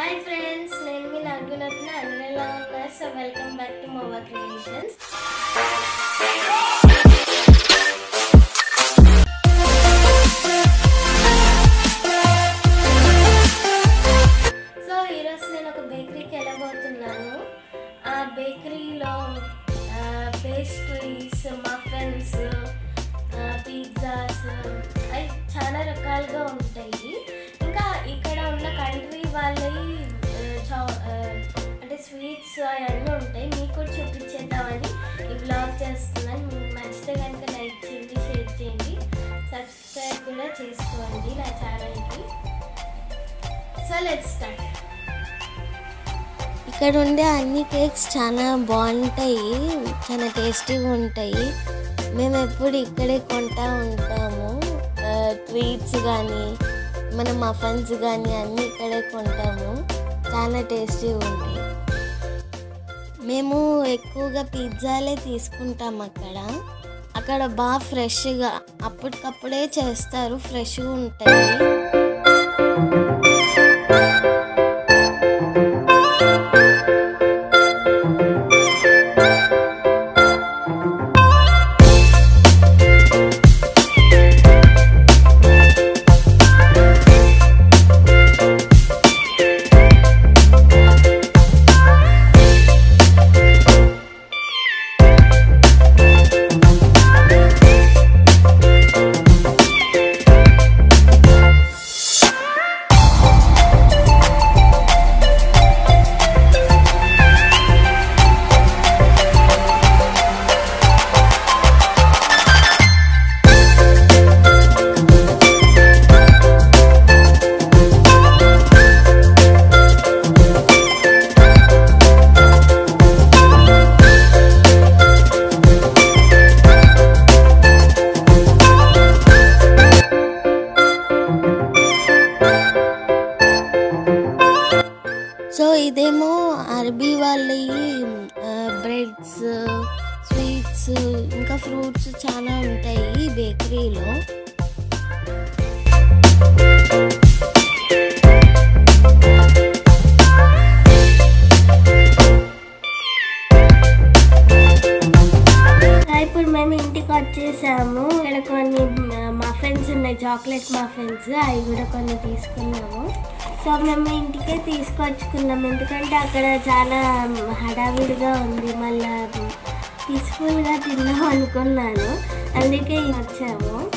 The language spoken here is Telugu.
హాయ్ ఫ్రెండ్స్ నేను మీ నగ్గునట్న అందరూ ఎలా ఉన్నారు so welcome back to Mova Creations so ఈరోజు నేను ఒక బేకరీకి వెళ్ళబోతున్నాను ఆ బేకరీలో పేస్ట్రీస్ మఫిన్స్ పిజ్జాస్ అవి చాలా రకాలుగా ఉంటాయి ఇంకా ఇక్కడ ఉన్న కంట్రీ వాళ్ళవి ఆ, చా- ఆ, అంటే స్వీట్స్ అవన్నీ ఉంటాయి మీకు కూడా చూపించేద్దామని ఈ బ్లాగ్ చేస్తున్నాను మీకు నచ్చితే కనుక లైక్ చేయండి షేర్ చేయండి సబ్స్క్రైబ్ కూడా చేసుకోండి నా ఛానల్కి సో లెట్ స్టార్ట్ ఇక్కడ ఉండే అన్ని కేక్స్ చాలా బాగుంటాయి చాలా టేస్టీగా ఉంటాయి మేము ఎప్పుడు ఇక్కడే కొంటా ఉంటాము ట్వీట్స్ కానీ మన మఫన్స్ కానీ అన్నీ ఇక్కడే కొంటాము చాలా టేస్టీగా ఉంటాయి మేము ఎక్కువగా పిజ్జాలే తీసుకుంటాం అక్కడ అక్కడ బాగా ఫ్రెష్గా అప్పటికప్పుడే చేస్తారు ఫ్రెష్గా ఉంటాయి సో ఇదేమో అరబీ వాళ్ళవి బ్రెడ్స్ స్వీట్స్ ఇంకా ఫ్రూట్స్ చాలా ఉంటాయి ఈ బేకరీలో ఇప్పుడు మేము ఇంటికి వచ్చేసాము ఇక్కడ కొన్ని మఫిన్స్ ఉన్నాయి చాక్లెట్ మఫిన్స్ అవి కూడా కొన్ని తీసుకున్నాము సో మేము ఇంటికే తీసుకొచ్చుకున్నాం ఎందుకంటే అక్కడ చాలా హడావిడిగా ఉంది మళ్ళీ పీస్ఫుల్గా తిందాం అనుకున్నాను అందుకే వచ్చాము